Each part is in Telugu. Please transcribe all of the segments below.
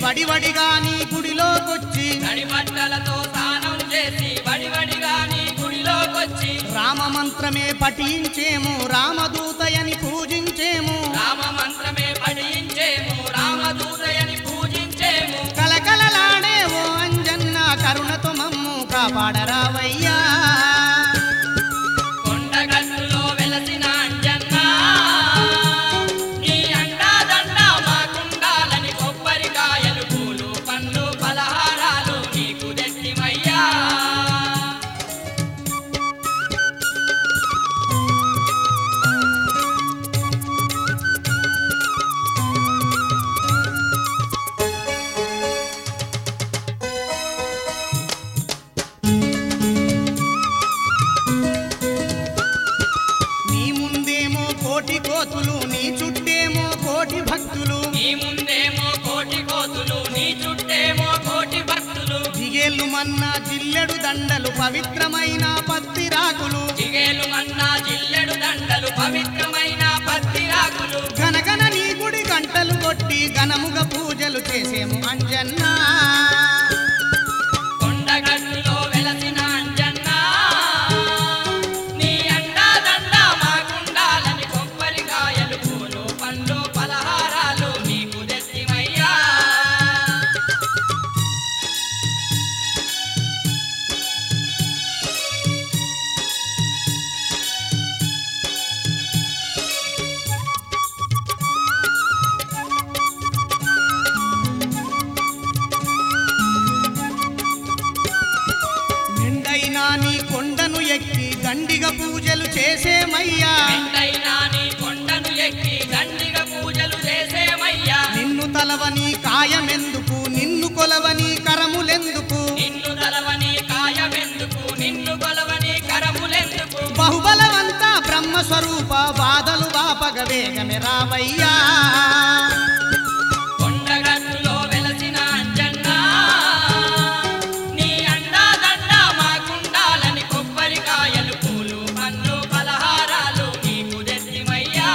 వడివడిగా నీ గుడిలోకొచ్చి తడి బట్టలతో స్నానం చేసి వడివడిగా నీ గుడిలోకొచ్చి రామ మంత్రమే పఠించేము రామదూతయని పూజించేము రామ మంత్రమే పఠించేము రామదూతయని పూజించేము కలకలలాడే ఓ అంజన్న కరుణతో మమ్ము కాపాడరావయ్యా కొండగట్టులో వెలసిన అంజన్న నీ అండాదండ మాకుండాలని కొబ్బరికాయలు పూలు పండ్లు పలహారాలు నీకు తెచ్చిమయ్యా నీ ముందేమో కోటి కోతులు నీ చుట్టేమో కోటి భక్తులు నీ ముందేమో కోటి కోతులు నీ చుట్టేమో కోటి భక్తులు జిగేళ్ళు మన్నా జిల్లెడు దండలు పవిత్రమైన పత్తి రాకులు జిగేలు మన్నా జిల్లెడు దండలు పవిత్రమైన పత్తి రాకులు గనగన నీ గుడి గంటలు కొట్టి ఘనముగా పూజలు చేసేము అంజన్నా కొండగట్టులో వెలసిన అంజన్న నీ అండాదండ మాకుండాలని కొబ్బరికాయలు పూలు పండ్లు పలహారాలు నీకు తెచ్చిమయ్యా నిండైనా నీ కొండను ఎక్కి దండిగా పూజలు చేసేమయ్యా ఎంతైనా నీ కొండను ఎక్కి దండిగా పూజలు చేసేమయ్యా నిన్ను తలవని కాయమెందుకు నిన్ను కొలవని కరములెందుకు నిన్ను తలవని కాయమెందుకు నిన్ను కొలవని కరములెందుకు బహుబలవంత బ్రహ్మస్వరూప బాధలు వాపగ వేగమే రావయ్యా కొండగట్టులో వెలసిన అంజన్న నీ అండాదండ మాకుండాలని కొబ్బరికాయలు పూలు పండ్లు పలహారాలు నీకు తెచ్చిమయ్యా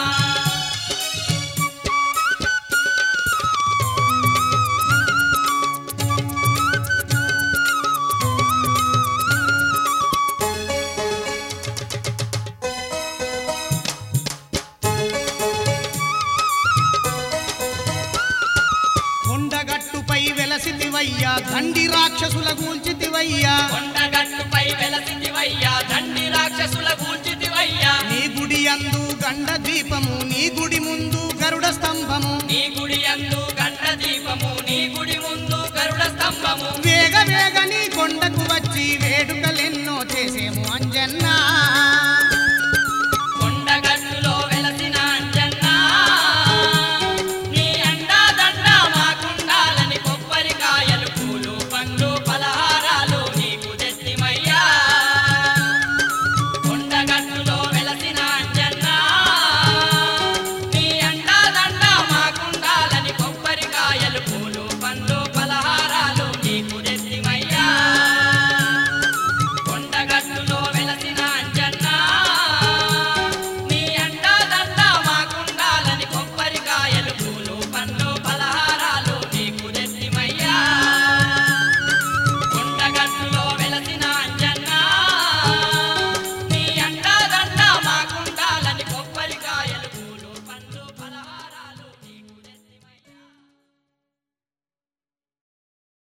కొండగట్టుపై వెలసితివయ్యా దండి రాక్షసుల గూల్చితివయ్యా కొండగట్టుపై వెలసితివయ్యా దండి రాక్షసుల కూల్చితివయ్యా నీ గుడి అందు గండ దీపము నీ గుడి ముందు గరుడ స్తంభము నీ గుడి అందు గంట దీపము నీ గుడి ముందు గరుడ స్తంభము వే